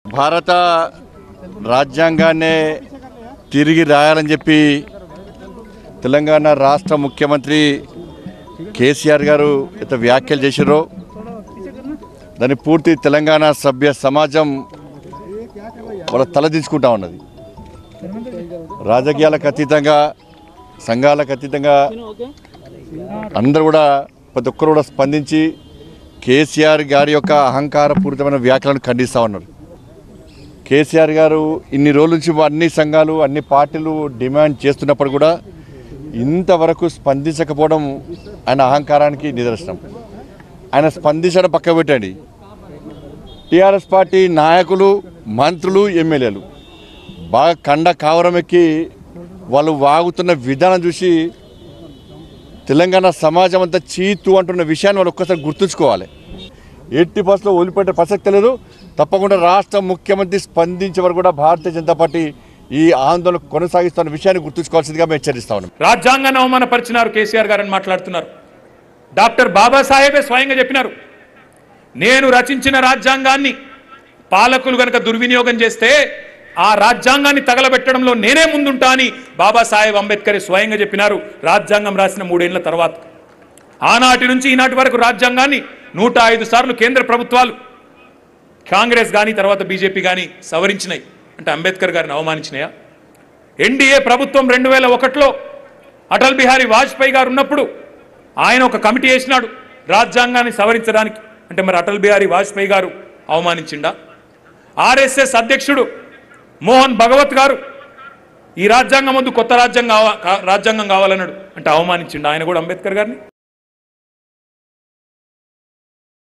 భారత రాజ్యాంగాన్నే తిరిగి రాయాలని చెప్పి తెలంగాణ రాష్ట్ర ముఖ్యమంత్రి కేసీఆర్ గారు ఎంత వ్యాఖ్యలు చేసిరో దాన్ని పూర్తి తెలంగాణ సభ్య సమాజం వాళ్ళ తలదించుకుంటా ఉన్నది రాజకీయాలకు అతీతంగా సంఘాలకు అతీతంగా అందరూ కూడా ప్రతి ఒక్కరు కూడా స్పందించి కేసీఆర్ గారి యొక్క అహంకారపూరితమైన వ్యాఖ్యలను ఖండిస్తూ ఉన్నారు కేసీఆర్ గారు ఇన్ని రోజుల నుంచి అన్ని సంఘాలు అన్ని పార్టీలు డిమాండ్ చేస్తున్నప్పుడు కూడా ఇంతవరకు స్పందించకపోవడం ఆయన అహంకారానికి నిదర్శనం ఆయన స్పందించడం పక్క పెట్టండి టీఆర్ఎస్ పార్టీ నాయకులు మంత్రులు ఎమ్మెల్యేలు బాగా కండ కావరం ఎక్కి వాళ్ళు వాగుతున్న విధానం చూసి తెలంగాణ సమాజం అంతా చీతు అంటున్న విషయాన్ని వాళ్ళు ఒక్కసారి గుర్తుంచుకోవాలి ఎట్టి బస్సులో వదిలిపెట్టే ప్రసక్తి లేదు తప్పకుండా రాష్ట్ర ముఖ్యమంత్రి స్పందించే వరకు కూడా భారతీయ జనతా పార్టీ ఈ ఆందోళన కొనసాగిస్తున్న విషయాన్ని గుర్తుంచుకోవాల్సిందిగా మేము హెచ్చరిస్తా ఉన్నాం రాజ్యాంగాన్ని అవమానపరిచినారు కేసీఆర్ గారని మాట్లాడుతున్నారు డాక్టర్ బాబాసాహెబే స్వయంగా చెప్పినారు నేను రచించిన రాజ్యాంగాన్ని పాలకులు గనక దుర్వినియోగం చేస్తే ఆ రాజ్యాంగాన్ని తగలబెట్టడంలో నేనే ముందుంటా అని బాబాసాహెబ్ అంబేద్కర్ స్వయంగా చెప్పినారు రాజ్యాంగం రాసిన మూడేళ్ల తర్వాత ఆనాటి నుంచి ఈనాటి వరకు రాజ్యాంగాన్ని నూట ఐదు సార్లు కేంద్ర ప్రభుత్వాలు కాంగ్రెస్ కానీ తర్వాత బీజేపీ కానీ సవరించినాయి అంటే అంబేద్కర్ గారిని అవమానించినాయా ఎన్డీఏ ప్రభుత్వం రెండు వేల ఒకటిలో అటల్ బిహారీ వాజ్పేయి గారు ఉన్నప్పుడు ఆయన ఒక కమిటీ వేసినాడు రాజ్యాంగాన్ని సవరించడానికి అంటే మరి అటల్ బిహారీ వాజ్పేయి గారు అవమానించిండా ఆర్ఎస్ఎస్ అధ్యక్షుడు మోహన్ భగవత్ గారు ఈ రాజ్యాంగం ముందు కొత్త రాజ్యాంగం కావా కా- రాజ్యాంగం కావాలన్నాడు అంటే అవమానించిండు ఆయన కూడా అంబేద్కర్ గారిని